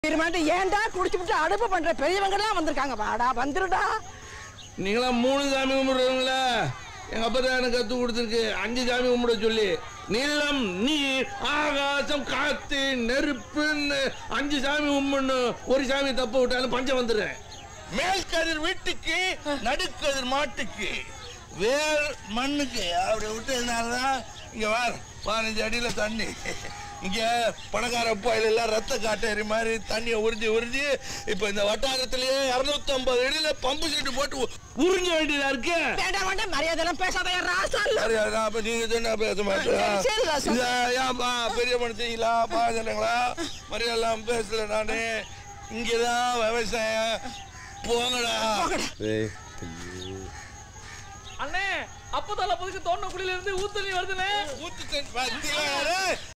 தீர்மானிட்டு ஏன்டா குடிச்சுட்டு அடுப்பு பண்ற பெரியவங்க எல்லாம் வந்திருக்காங்க வாடா வந்துருடா நீங்களாம் மூணு சாமி கும்பிடுறவங்களா எங்க அப்பா தான் எனக்கு கத்து கொடுத்துருக்கு அஞ்சு சாமி கும்பிட சொல்லி நிலம் நீர் ஆகாசம் காத்து நெருப்புன்னு அஞ்சு சாமி கும்பிடணும் ஒரு சாமி தப்பு விட்டாலும் பஞ்சம் வந்துடுறேன் மேல்கதிர் வீட்டுக்கு நடுக்கதிர் மாட்டுக்கு வேர் மண்ணுக்கு அப்படி விட்டதுனாலதான் இங்க வார் பதினஞ்சு அடியில தண்ணி இங்க பணக்கார பாயில எல்லாம் ரத்த காட்டேரி மாதிரி தண்ணியை உறிஞ்சி உறிஞ்சி இப்ப இந்த வட்டாரத்திலேயே இருநூத்தி ஐம்பது அடியில பம்பு செட்டு போட்டு உ- உறிஞ்ச வேண்டியதா இருக்கு வேண்டாம் வேண்டாம் மரியாதை எல்லாம் பேசாத ராசா சரி, அதான் அப்ப நீங்க சொன்னா பேச மாட்டேன் சரி, சரி, ராசா. இந்த ஏன்பா பெரிய மனுஷங்களா பாஜனங்களா மரியாதைலாம் பேசல நானு இங்கதான் விவசாயம் போங்கடா அண்ணே அப்பதால புதுக்கு தோண்ட குழியில இருந்து ஊத்தலி வருதுனே ஊத்து தண்ணி பாத்தீங்களா யாரு?